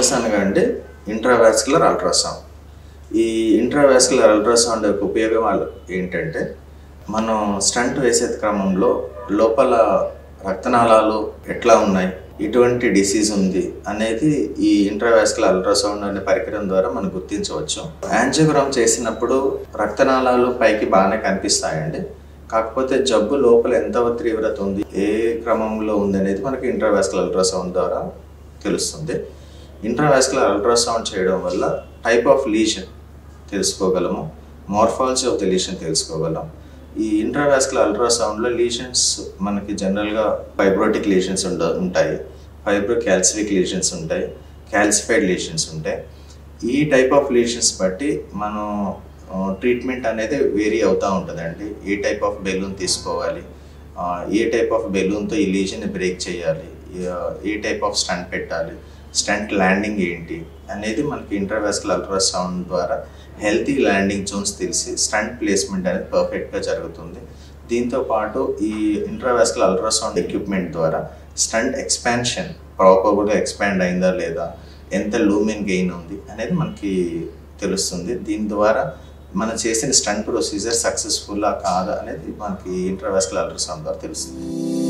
plus అనగా అంటే intravascular ultrasound ఈ ఇంట్రావాస్కులర్ అల్ట్రాసౌండ్ యొక్క ఉపయోగాలు ఏంటంటే మనం స్టంట్ వేసే క్రమంలో లోపల రక్తనాళాలు ఎట్లా ఉన్నాయి ఇటువంటి డిసీజ్ ఉంది అనేది ఈ ఇంట్రావాస్కులర్ అల్ట్రాసౌండ్ అనే పరికరం ద్వారా మనం గుర్తించవచ్చు యాంజియోగ్రామ్ చేసినప్పుడు రక్తనాళాలు పైకి బాగానే కనిపిస్తాయండి కాకపోతే జబ్బు లోపల ఎంత తీవ్రత ఉంది ఏ క్రమంలో ఉంది అనేది మనకి ఇంట్రావాస్కులర్ అల్ట్రాసౌండ్ ద్వారా తెలుస్తుంది ఇంట్రావాస్కులర్ అల్ట్రాసౌండ్ చేయడం వల్ల టైప్ ఆఫ్ లీషన్ తెలుసుకోగలము మార్ఫాలజీ ఆఫ్ ద లీషన్ తెలుసుకోగలం ఈ ఇంట్రావాస్కులర్ అల్ట్రాసౌండ్లో లీషన్స్ మనకి జనరల్గా ఫైబ్రోటిక్ లీషన్స్ ఉండ ఉంటాయి ఫైబ్రో క్యాల్సిఫిక్ లీషన్స్ ఉంటాయి క్యాల్సిఫైడ్ లీషన్స్ ఉంటాయి ఈ టైప్ ఆఫ్ లీషన్స్ బట్టి మనం ట్రీట్మెంట్ అనేది వేరీ అవుతూ ఉంటుందండి ఏ టైప్ ఆఫ్ బెలూన్ తీసుకోవాలి ఆ, ఏ టైప్ ఆఫ్ బెలూన్తో ఈ లీజన్ని బ్రేక్ చేయాలి ఏ- ఏ టైప్ ఆఫ్ స్టంట్ పెట్టాలి స్టంట్ ల్యాండింగ్ ఏంటి అనేది మనకి ఇంటర్వాస్కులర్ అల్ట్రాసౌండ్ ద్వారా హెల్తీ ల్యాండింగ్ జోన్స్ తెలిసి స్టంట్ ప్లేస్మెంట్ అనేది పర్ఫెక్ట్గా జరుగుతుంది దీంతో పాటు ఈ ఇంట్రావాస్కులర్ అల్ట్రాసౌండ్ ఎక్విప్మెంట్ ద్వారా స్టంట్ ఎక్స్పాన్షన్ ప్రాపర్గా ఎక్స్పాండ్ అయిందా లేదా ఎంత లూమెన్ గెయిన్ ఉంది అనేది మనకి తెలుస్తుంది దీని ద్వారా మనం చేసిన స్టంట్ ప్రొసీజర్ సక్సెస్ఫుల్లా కాదా అనేది మనకి ఇంట్రావాస్కులర్ అల్ట్రాసౌండ్ ద్వారా తెలుస్తుంది